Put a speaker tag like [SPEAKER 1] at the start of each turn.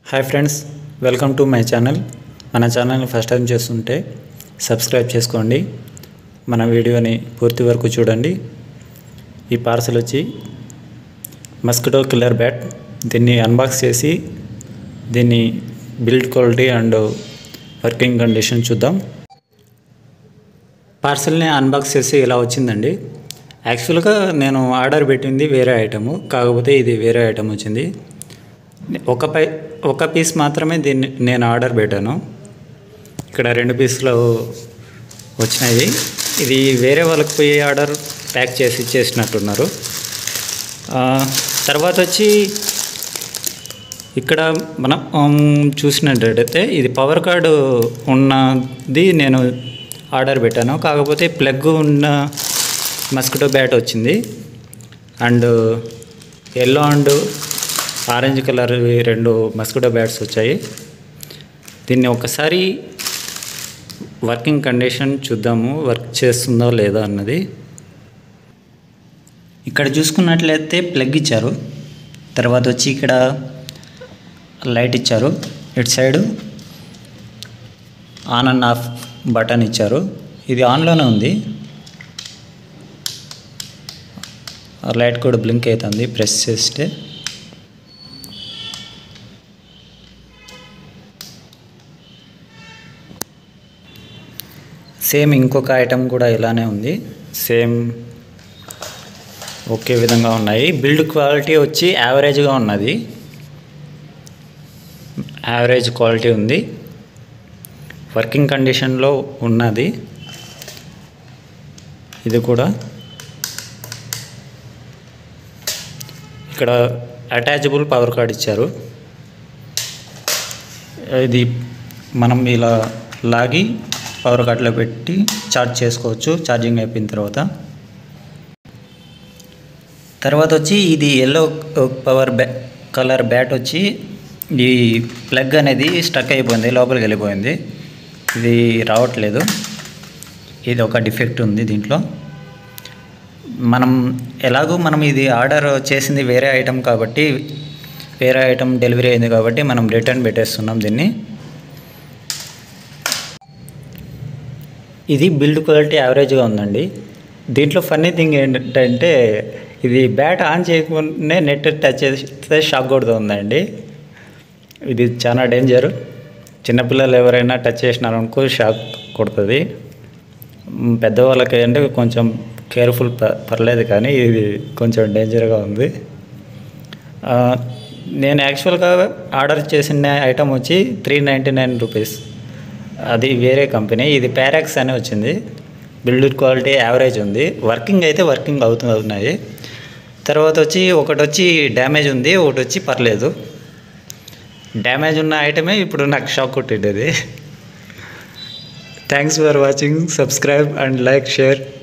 [SPEAKER 1] hi friends welcome to my channel మన ఛానల్ని first time చేస్తుంటే సబ్స్క్రైబ్ చేసుకోండి మన వీడియోని పూర్తి వరకు చూడండి ఈ పార్సల్ వచ్చి మస్కిటో కిల్లర్ బ్యాట్ దీన్ని అన్బాక్స్ చేసి దీన్ని build quality and working condition చూద్దాం పార్సల్ని అన్బాక్స్ చేసి ఇలా వచ్చిందండి యాక్చువల్గా నేను ఆర్డర్ పెట్టింది వేరే ఐటము కాకపోతే ఇది వేరే ఐటమ్ వచ్చింది ఒక పై ఒక పీస్ మాత్రమే దీన్ని నేను ఆర్డర్ పెట్టాను ఇక్కడ రెండు పీసులు వచ్చినాయి ఇది వేరే వాళ్ళకి పోయి ఆర్డర్ ప్యాక్ చేసి ఇచ్చేసినట్టున్నారు ఆ, తర్వాత వచ్చి ఇక్కడ మనం ఉమ్, చూసినట్టయితే ఇది పవర్ కార్డు ఉన్నది నేను ఆర్డర్ పెట్టాను కాకపోతే ప్లగ్ ఉన్న మస్కిటో బ్యాట్ వచ్చింది and yellow and orange colour రెండు మస్కిటో బ్యాట్స్ వచ్చాయి దీన్ని ఒకసారి వర్కింగ్ కండిషన్ చూద్దాము వర్క్ చేస్తుందో లేదో అన్నది ఇక్కడ చూసుకున్నట్లయితే ప్లగ్ ఇచ్చారు తర్వాత వచ్చి ఇక్కడ లైట్ ఇచ్చారు ఇటు side on and off button ఇచ్చారు ఇది ఆన్లోనే ఉంది ఆ లైట్ కూడా బ్లింక్ అవుతుంది ప్రెస్ చేస్తే సేమ్ ఇంకొక ఐటమ్ కూడా ఇలానే ఉంది సేమ్ ఒకే విధంగా ఉన్నాయి బిల్డ్ క్వాలిటీ వచ్చి యావరేజ్గా ఉన్నది యావరేజ్ క్వాలిటీ ఉంది వర్కింగ్ కండిషన్లో ఉన్నది ఇది కూడా ఇక్కడ అటాచబుల్ పవర్ కార్డ్ ఇచ్చారు ఇది మనం ఇలా లాగి పవర్ కార్డ్లో పెట్టి ఛార్జ్ చేసుకోవచ్చు ఛార్జింగ్ అయిపోయిన తర్వాత తర్వాత వచ్చి ఇది ఎల్లో పవర్ బ్యా కలర్ బ్యాట్ వచ్చి ఈ ప్లగ్ అనేది స్టక్ అయిపోయింది లోపలికి వెళ్ళిపోయింది ఇది రావట్లేదు ఇది ఒక డిఫెక్ట్ ఉంది దీంట్లో మనం ఎలాగో మనం ఇది ఆర్డర్ చేసింది వేరే ఐటమ్ కాబట్టి వేరే ఐటమ్ డెలివరీ అయింది కాబట్టి మనం రిటర్న్ పెట్టేస్తున్నాం దీన్ని ఇది బిల్డ్ క్వాలిటీ యావరేజ్గా ఉందండి దీంట్లో ఫన్నీ థింగ్ ఏంటంటే ఇది బ్యాట్ ఆన్ చేయకుండానే నెట్ టచ్ చేస్తే షాక్ కొడుతుందండి ఇది చాలా డేంజర్ చిన్నపిల్లలు ఎవరైనా టచ్ చేసినారనుకో షాక్ కొడుతుంది మ్, పెద్దవాళ్ళకి అంటే కొంచెం కేర్ఫుల్ ప- పర్లేదు కానీ ఇది కొంచెం డేంజర్గా ఉంది ఆ, నేను యాక్చువల్గా ఆర్డర్ చేసిన ఐటమ్ వచ్చి త్రీ నైంటీ నైన్ రూపీస్ అది వేరే కంపెనీ ఇది ప్యారాక్స్ అని వచ్చింది బిల్డ్ క్వాలిటీ యావరేజ్ ఉంది వర్కింగ్ అయితే వర్కింగ్ అవుతున్నాయి తర్వాత వచ్చి ఒకటి వచ్చి డ్యామేజ్ ఉంది ఒకటి వచ్చి పర్లేదు డ్యామేజ్ ఉన్న ఐటమే ఇప్పుడు నాకు షాక్ కొట్టిండేది thanks for watching subscribe and like share